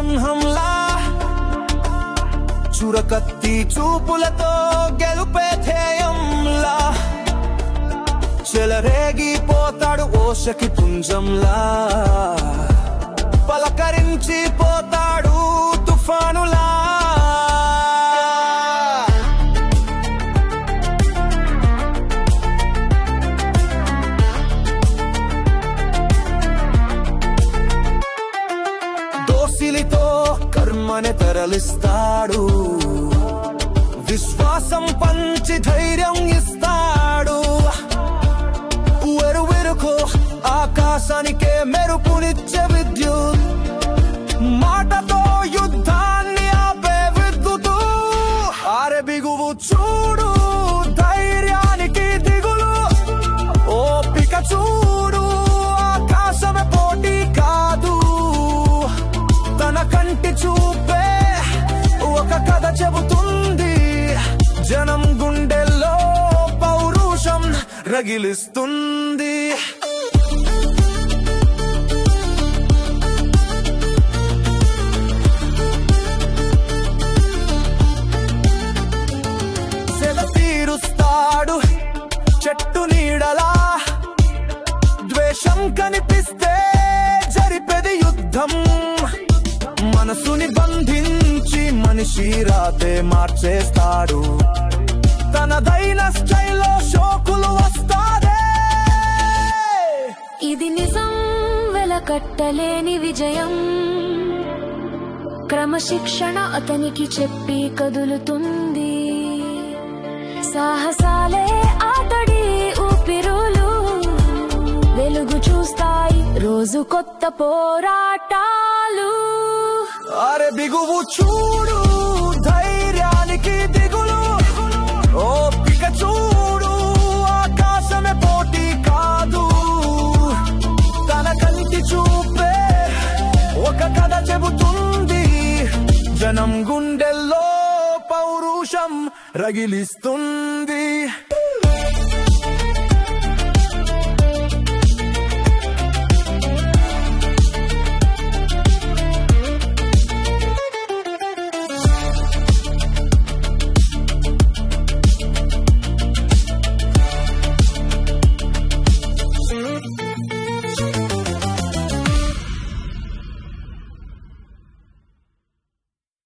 సింహంలా చురకత్తి చూపులతో గెలుపే ధ్యేయంలా చెలరేగిపోతాడు ఓషకి పుంజంలా పలకరించి పోతాడు తుఫానులా దోసిలితో కర్మని తరలిస్తాడు విశ్వాసం పంచి ధైర్యం ఇస్తాడు వెరువెరుకు ఆకాశానికే మెరుపునిచ్చే విద్యుత్ మాటతో యుద్ధాన్ని ఆపే విద్యుతు ఆరె బిగువు చూడు ధైర్యానికి దిగులు ఓపిక చూడు ఆకాశమే పోటీ కాదు తన కంటి చూపే ఒక కథ చెబుతుంది జనం గుండెల్లో పౌరుషం రగిలిస్తుంది సెల తీరుస్తాడు చెట్టు నీడలా ద్వేషం కనిపిస్తే జరిపెది యుద్ధం మనసుని బంధించి మనిషి రాతే మార్చేస్తాడు తనదైన స్టైల్లో షోకులు వస్తాడే ఇది నిజం వెలకట్టలేని విజయం క్రమశిక్షణ అతనికి చెప్పి కదులుతుంది సాహసాలే ఆటడి ఊపిరులు వెలుగు చూస్తాయి రోజు కొత్త పోరాటాలు అరే బిగువు చూడు ధైర్యానికి దిగులు ఓపిక చూడు ఆకాశమే పోటీ కాదు తన కంటి చూపే ఒక కథ చెబుతుంది జనం గుండెల్లో పౌరుషం రగిలిస్తుంది